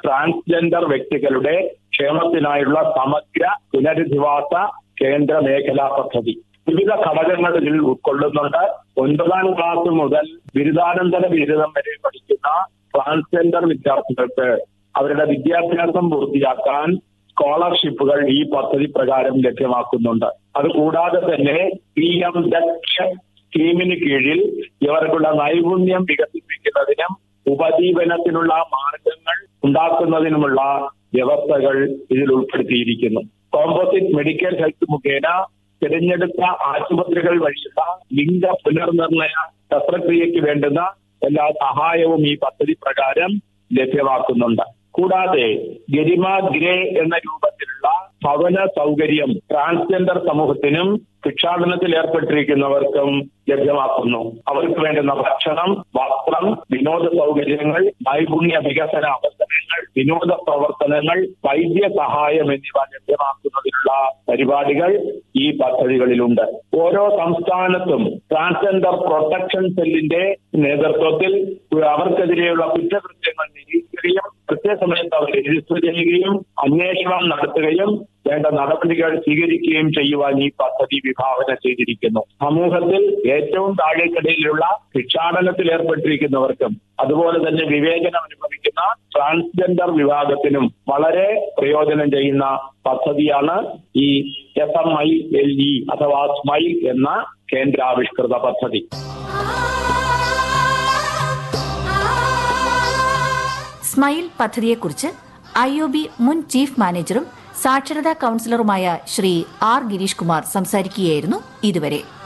transgender വ്യക്തികളുടെ ക്ഷേമത്തിനായുള്ള സമഗ്ര പുനരധിവാസ കേന്ദ്ര മേഖലാ പദ്ധതി വിവിധ ഘടകങ്ങൾ ഇതിൽ ഉൾക്കൊള്ളുന്നുണ്ട് ഒൻപതാം ക്ലാസ് മുതൽ ബിരുദാനന്തര ബിരുദം വരെ പഠിക്കുന്ന ട്രാൻസ്ജെൻഡർ വിദ്യാർത്ഥികൾക്ക് അവരുടെ വിദ്യാഭ്യാസം പൂർത്തിയാക്കാൻ സ്കോളർഷിപ്പുകൾ ഈ പദ്ധതി പ്രകാരം ലഭ്യമാക്കുന്നുണ്ട് അതുകൂടാതെ തന്നെ പി എം ദക്ഷ സ്കീമിന് കീഴിൽ ഇവർക്കുള്ള നൈപുണ്യം വികസിപ്പിക്കുന്നതിനും ഉപജീവനത്തിനുള്ള മാർഗങ്ങൾ ഉണ്ടാക്കുന്നതിനുമുള്ള വ്യവസ്ഥകൾ ഇതിൽ ഉൾപ്പെടുത്തിയിരിക്കുന്നു കോമ്പോസിറ്റ് മെഡിക്കൽ ഹെൽത്ത് മുഖേന തിരഞ്ഞെടുത്ത ആശുപത്രികൾ വഴിയുള്ള ലിംഗ പുനർനിർണയ ശസ്ത്രക്രിയയ്ക്ക് വേണ്ടുന്ന എല്ലാ സഹായവും ഈ പദ്ധതി പ്രകാരം ലഭ്യമാക്കുന്നുണ്ട് കൂടാതെ ഗരിമ ഗ്രേ എന്ന രൂപത്തിലുള്ള ഭവന സൗകര്യം ട്രാൻസ്ജെൻഡർ സമൂഹത്തിനും ഭിക്ഷാടനത്തിൽ ഏർപ്പെട്ടിരിക്കുന്നവർക്കും ലഭ്യമാക്കുന്നു അവർക്ക് വേണ്ടുന്ന ഭക്ഷണം വസ്ത്രം വിനോദ സൗകര്യങ്ങൾ നൈപുണ്യ വികസന അവസരങ്ങൾ വിനോദ പ്രവർത്തനങ്ങൾ വൈദ്യ സഹായം എന്നിവ ലഭ്യമാക്കുന്നതിനുള്ള പരിപാടികൾ ഈ പദ്ധതികളിലുണ്ട് ഓരോ സംസ്ഥാനത്തും ട്രാൻസ്ജെൻഡർ പ്രൊട്ടക്ഷൻ സെല്ലിന്റെ നേതൃത്വത്തിൽ അവർക്കെതിരെയുള്ള കുറ്റകൃത്യങ്ങൾ നിരീക്ഷിക്കുകയും കൃത്യസമയത്ത് അവർ രജിസ്റ്റർ ചെയ്യുകയും അന്വേഷണം നടത്തുകയും വേണ്ട നടപടികൾ സ്വീകരിക്കുകയും ചെയ്യുവാൻ ഈ പദ്ധതി വിഭാവന ചെയ്തിരിക്കുന്നു സമൂഹത്തിൽ ഏറ്റവും താഴേക്കടയിലുള്ള ഭിക്ഷാടനത്തിൽ ഏർപ്പെട്ടിരിക്കുന്നവർക്കും അതുപോലെ തന്നെ വിവേചനം അനുഭവിക്കുന്ന ട്രാൻസ്ജെൻഡർ വിഭാഗത്തിനും വളരെ പ്രയോജനം ചെയ്യുന്ന പദ്ധതിയാണ് ഈ S M I L E അഥവാ സ്മൈൽ എന്ന കേന്ദ്രാവിഷ്കൃത പദ്ധതി സ്മൈൽ പദ്ധതിയെക്കുറിച്ച് ഐ ഒ ബി മുൻ ചീഫ് മാനേജറും സാക്ഷരതാ കൌൺസിലറുമായ ശ്രീ ആർ ഗിരീഷ് കുമാർ സംസാരിക്കുകയായിരുന്നു ഇതുവരെ